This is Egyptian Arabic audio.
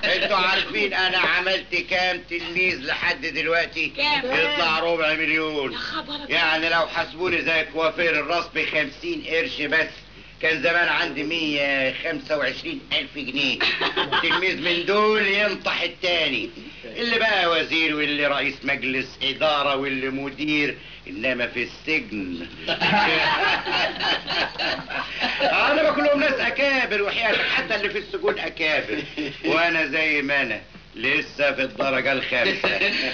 انتوا عارفين انا عملت كام تلميذ لحد دلوقتي كام؟ يطلع ربع مليون يا خبر يعني لو حسبوني زي كوافير الراس بخمسين قرش بس كان زمان عندي مية خمسة وعشرين ألف جنيه تلميذ من دول ينطح التاني اللي بقى وزير واللي رئيس مجلس إدارة واللي مدير إنما في السجن أنا بكلهم ناس أكابر وحياتك حتى اللي في السجون أكابر وأنا زي ما أنا لسه في الدرجة الخامسة